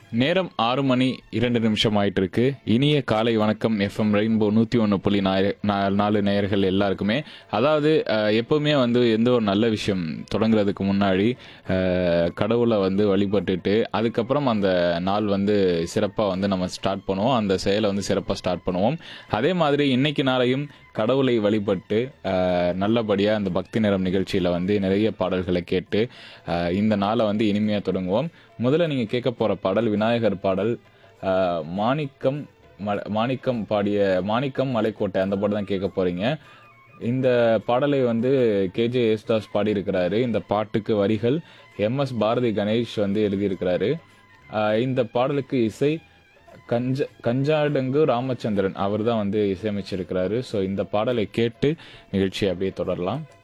நேரம் ஆறு மணி இரண்டு நிமிஷம் ஆயிட்டு இருக்கு இனிய காலை வணக்கம் எஃப்எம் ரெயின்போ நூற்றி ஒன்று புள்ளி நாய- நா- நாலு நேயர்கள் எல்லாருக்குமே அதாவது அஹ், எப்பவுமே வந்து எந்த ஒரு நல்ல விஷயம் தொடங்குறதுக்கு முன்னாடி அஹ், கடவுளை வந்து வழிபட்டுட்டு அதுக்கப்புறம் அந்த நாள் வந்து சிறப்பாக வந்து நம்ம ஸ்டார்ட் பண்ணுவோம் அந்த செயலை வந்து சிறப்பாக ஸ்டார்ட் பண்ணுவோம் அதே மாதிரி இன்னைக்கு நாளையும் கடவுளை வழிபட்டு அஹ், நல்லபடியா அந்த பக்தி நிறம் நிகழ்ச்சியில வந்து நிறைய பாடல்களை கேட்டு அஹ், இந்த நாளை வந்து இனிமையா தொடங்குவோம் முதல்ல நீங்க கேட்க போற பாடல் விநாயகர் பாடல் அஹ், மாணிக்கம் ம- மாணிக்கம் பாடிய மாணிக்கம் மலைக்கோட்டை அந்த பாட்டு தான் கேட்க போறீங்க இந்த பாடலை வந்து கேஜே யேசுதாஸ் பாடியிருக்கிறாரு இந்த பாட்டுக்கு வரிகள் எம் எஸ் பாரதி கணேஷ் வந்து எழுதியிருக்கிறாரு அஹ், இந்த பாடலுக்கு இசை கஞ்ச கஞ்சாடங்கு ராமச்சந்திரன் அவர் தான் வந்து இசையமைச்சிருக்கிறாரு ஸோ இந்த பாடலை கேட்டு நிகழ்ச்சியை அப்படியே தொடரலாம்